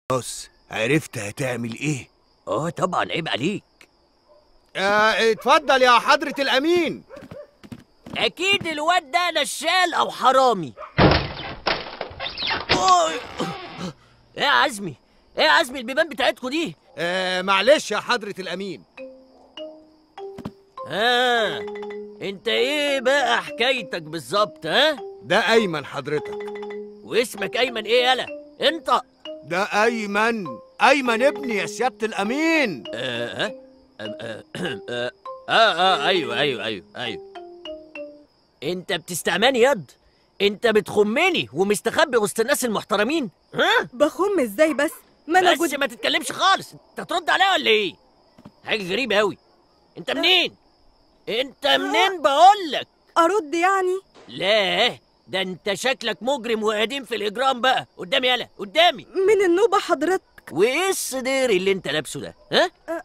خلاص عرفت هتعمل ايه اه طبعا عيب عليك آه اتفضل يا حضرة الأمين اكيد الواد ده نشال او حرامي أوي. ايه يا عزمي ايه يا عزمي البيبان بتاعتكوا دي آه معلش يا حضرة الأمين ها انت ايه بقى حكايتك بالظبط ها ده أيمن حضرتك واسمك ايمن ايه يالا انت ده أيمن أيمن ابني يا سيادة الأمين آه آه آه آه, آه, آه أيوه أيوه أيوه أيوه أنت بتستعماني يد أنت بتخمني ومستخبي وسط الناس المحترمين ها بخم ازاي بس ما انا بس جد... ما تتكلمش خالص أنت ترد عليا ولا إيه حاجة غريبة أوي أنت منين أنت منين بقول لك ارد يعني لا ده أنت شكلك مجرم وقديم في الإجرام بقى قدامي يالا قدامي من النوبة حضرتك وايه الصدير اللي انت لابسه ده ها أه.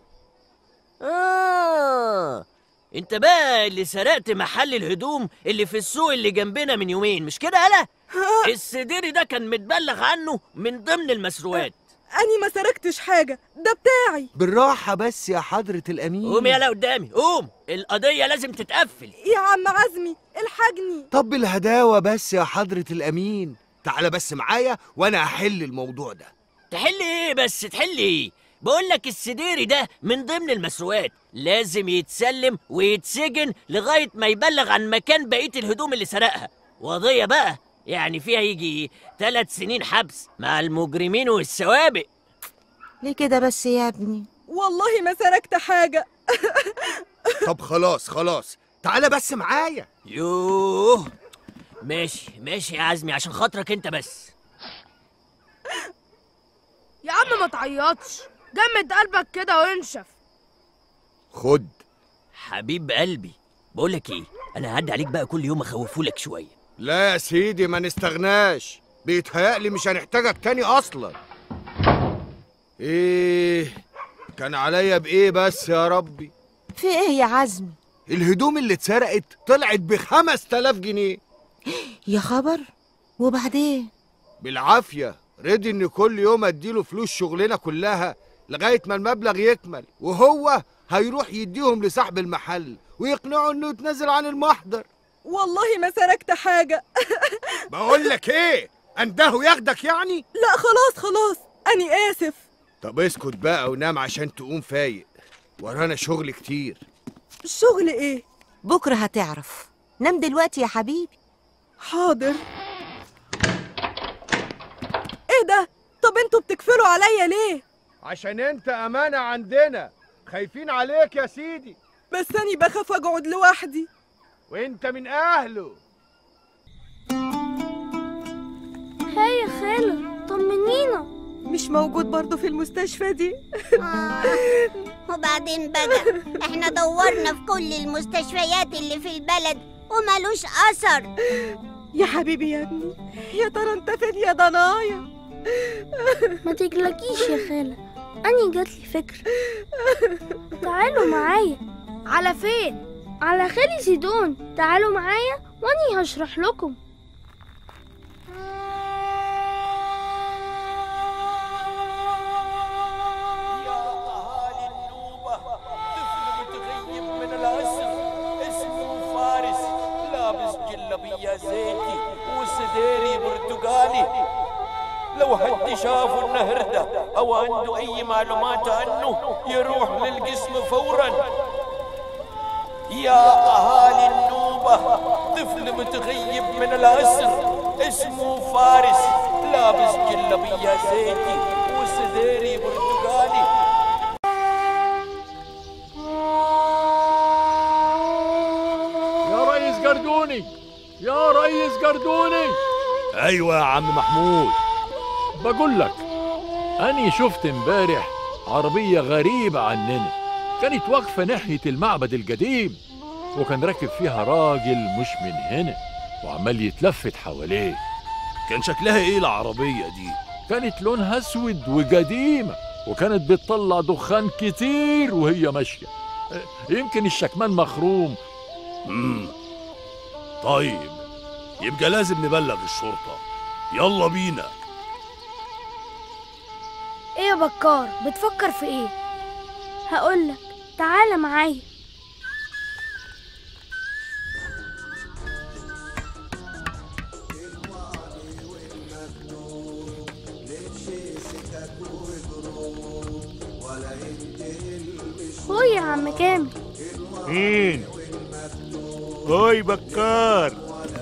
اه انت بقى اللي سرقت محل الهدوم اللي في السوق اللي جنبنا من يومين مش كده يالا الصديري ده كان متبلغ عنه من ضمن المسروقات اني ما سرقتش حاجة ده بتاعي بالراحة بس يا حضرة الأمين قوم يالا قدامي قوم القضية لازم تتقفل يا عم عزمي الحجني طب الهداوة بس يا حضرة الأمين تعال بس معايا وأنا هحل الموضوع ده تحل ايه بس تحل ايه بقول لك السديري ده من ضمن المسروقات لازم يتسلم ويتسجن لغاية ما يبلغ عن مكان بقية الهدوم اللي سرقها وقضية بقى يعني فيها يجي ثلاث سنين حبس مع المجرمين والسوابق ليه كده بس يا ابني والله ما سرقت حاجة طب خلاص خلاص تعال بس معايا يوه ماشي ماشي يا عزمي عشان خاطرك انت بس يا عم ما تعيطش جمد قلبك كده وانشف خد حبيب قلبي بقول لك ايه انا هعدي عليك بقى كل يوم اخوفولك شويه لا يا سيدي ما نستغناش بيتهيألي مش هنحتاجك تاني أصلا إيه كان عليا بإيه بس يا ربي في ايه يا عزمي الهدوم اللي اتسرقت طلعت بخمس تلاف جنيه يا خبر وبعدين بالعافية رضي إن كل يوم أديله فلوس شغلنا كلها لغاية ما المبلغ يكمل وهو هيروح يديهم لصاحب المحل ويقنعه إنه يتنازل عن المحضر والله ما سرقت حاجة بقول لك إيه أنده ياخدك يعني لا خلاص خلاص اني اسف طب اسكت بقى ونام عشان تقوم فايق ورانا شغل كتير الشغل ايه بكره هتعرف نام دلوقتي يا حبيبي حاضر ايه ده طب انتوا بتكفلوا عليا ليه عشان انت امانة عندنا خايفين عليك يا سيدي بس اني بخاف اقعد لوحدي وانت من اهله هاي يا خالة طمنينا مش موجود برضه في المستشفى دي آه. وبعدين بقى احنا دورنا في كل المستشفيات اللي في البلد ومالوش اثر يا حبيبي يا ابني يا ترى انت فين يا ضنايا ما تقلقيش يا خالة أني جاتلي فكرة تعالوا معايا على فين؟ على خالي سيدون تعالوا معايا وأني هشرح لكم يا أهالي النوبة طفل متغيب من العسر اسمه فارس لابس جلبية زيتي وسديري برتقالي لو حد شافه النهر ده أو عنده أي معلومات عنه يروح للقسم فورا يا أهالي النوبة طفل متغيب من العسر اسمه فارس لابس جلبية زيتي وسديري برتقالي يا ريس قردوني يا ريس قردوني ايوه يا عم محمود بقول لك أني شفت امبارح عربية غريبة عننا كانت واقفة ناحية المعبد القديم وكان راكب فيها راجل مش من هنا وعمال يتلفت حواليه كان شكلها ايه العربيه دي كانت لونها اسود وقديمة وكانت بتطلع دخان كتير وهي ماشية أه، يمكن الشكمان مخروم امم طيب يبقى لازم نبلغ الشرطه يلا بينا ايه يا بكار بتفكر في ايه هقولك تعالى معايا هو يا عم كامل مين هاي بكار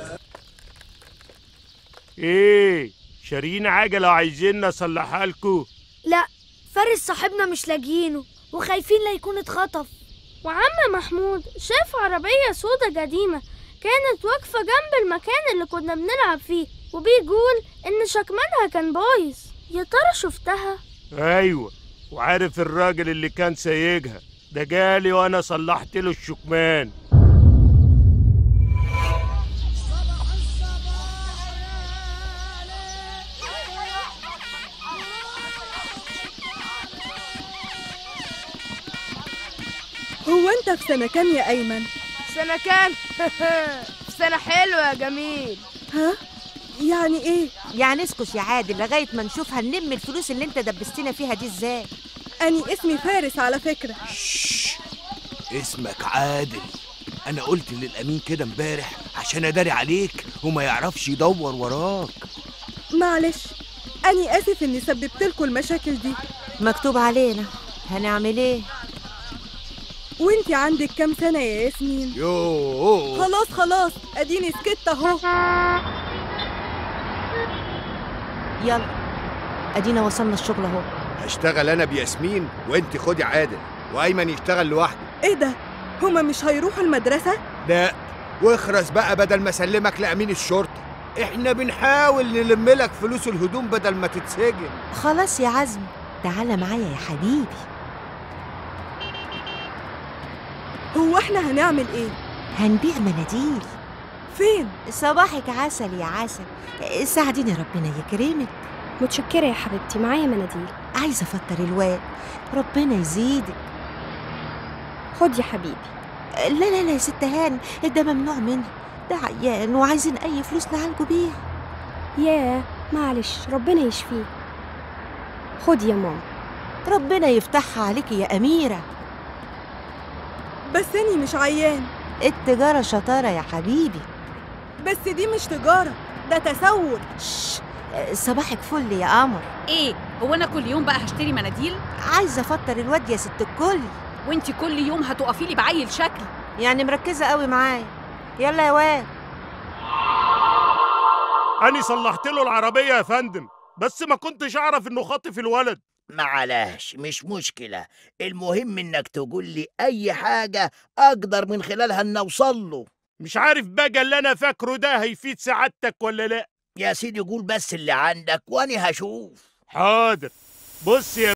ايه شارين عجلة وعايزين اصلحها لكم لا فارس صاحبنا مش لاقيينه وخايفين لا يكون اتخطف وعم محمود شاف عربية سودة قديمة كانت واقفة جنب المكان اللي كنا بنلعب فيه وبيقول إن شكمانها كان بايظ يا ترى شفتها؟ ايوه وعارف الراجل اللي كان سايقها ده جالي وانا صلحت له الشكمان هو انت في سنة كام يا أيمن؟ سنة كام؟ سنة حلوة يا جميل ها؟ يعني ايه؟ يعني اسكت يا عادل لغاية ما نشوف هنلم الفلوس اللي انت دبستنا فيها دي ازاي أني اسمي فارس على فكرة اسمك عادل انا قلت للامين كده امبارح عشان اداري عليك وما يعرفش يدور وراك معلش أني آسف إني سببت لكم المشاكل دي مكتوب علينا هنعمل ايه وانتي عندك كام سنة يا ياسمين؟ يوه خلاص خلاص أديني سكت أهو يلا ادينا وصلنا الشغل اهو هشتغل انا بياسمين وانت خدي عادل وايمن يشتغل لوحده ايه ده؟ هما مش هيروحوا المدرسة؟ لا واخرس بقى بدل ما اسلمك لامين الشرطه احنا بنحاول نلم لك فلوس الهدوم بدل ما تتسجن خلاص يا عزمي تعالى معايا يا حبيبي هو احنا هنعمل ايه؟ هنبيع مناديل فين؟ صباحك عسل يا عسل ساعديني ربنا يكرمك متشكرة يا حبيبتي معايا مناديل عايزة افطر الواد ربنا يزيدك خد يا حبيبي لا لا لا يا ست هان ده ممنوع منه ده عيان وعايزين اي فلوس نعالجه بيها ياه معلش ربنا يشفيه خد يا ماما ربنا يفتحها عليكي يا أميرة بس أني مش عيان التجارة شطارة يا حبيبي بس دي مش تجارة ده تسول شش صباحك فل يا قمر ايه هو انا كل يوم بقى هشتري مناديل عايزة افطر الواد يا ست الكل وانتي كل يوم هتقفي لي بعيل شكل يعني مركزة قوي معايا يلا يا واد أنا صلحت له العربية يا فندم بس ما كنتش أعرف إنه خاطف الولد معلش مش مشكلة المهم انك تقول لي اي حاجة اقدر من خلالها ان اوصل له مش عارف بقى اللي أنا فاكره ده هيفيد سعادتك ولا لأ يا سيدي قول بس اللي عندك وانا هشوف حاضر بص يا